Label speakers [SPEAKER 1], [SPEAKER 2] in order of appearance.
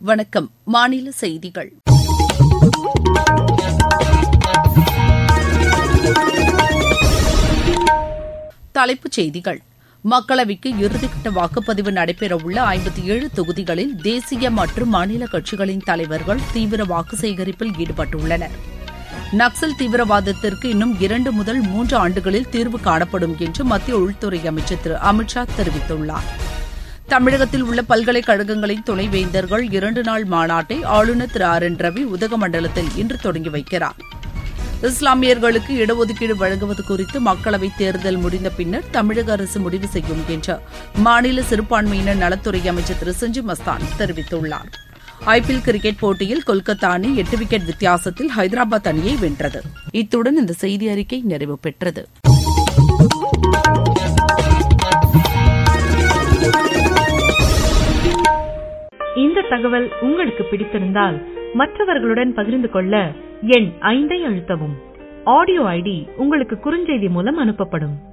[SPEAKER 1] வணக்கம் மாநில செய்திகள் தலைப்புச் செய்திகள் மக்களவைக்கு இறுதிக்கட்ட வாக்குப்பதிவு நடைபெறவுள்ள ஐம்பத்தி ஏழு தொகுதிகளில் தேசிய மற்றும் மாநில கட்சிகளின் தலைவர்கள் தீவிர வாக்கு சேகரிப்பில் ஈடுபட்டுள்ளனர் நக்சல் தீவிரவாதத்திற்கு இன்னும் இரண்டு முதல் மூன்று ஆண்டுகளில் தீர்வு காணப்படும் என்று மத்திய உள்துறை அமைச்சர் திரு அமித் ஷா தெரிவித்துள்ளார் தமிழகத்தில் உள்ள பல்கலைக்கழகங்களின் துணைவேந்தர்கள் இரண்டு நாள் மாநாட்டை ஆளுநர் திரு ஆர் என் ரவி உதகமண்டலத்தில் இன்று தொடங்கி வைக்கிறார் இஸ்லாமியர்களுக்கு இடஒதுக்கீடு வழங்குவது குறித்து மக்களவைத் தேர்தல் முடிந்த பின்னர் தமிழக அரசு முடிவு செய்யும் என்று மாநில சிறுபான்மையினர் நலத்துறை அமைச்சர் திரு செஞ்சி மஸ்தான் தெரிவித்துள்ளார் ஐபிஎல் கிரிக்கெட் போட்டியில் கொல்கத்தா அணி எட்டு விக்கெட் வித்தியாசத்தில் ஹைதராபாத் அணியை வென்றது இத்துடன் இந்த செய்தி அறிக்கை நிறைவு பெற்றது
[SPEAKER 2] இந்த தகவல் உங்களுக்கு பிடித்திருந்தால் மற்றவர்களுடன் பகிர்ந்து கொள்ள எண் ஐந்தை அழுத்தவும் ஆடியோ ஐடி உங்களுக்கு குறுஞ்செய்தி மூலம் அனுப்பப்படும்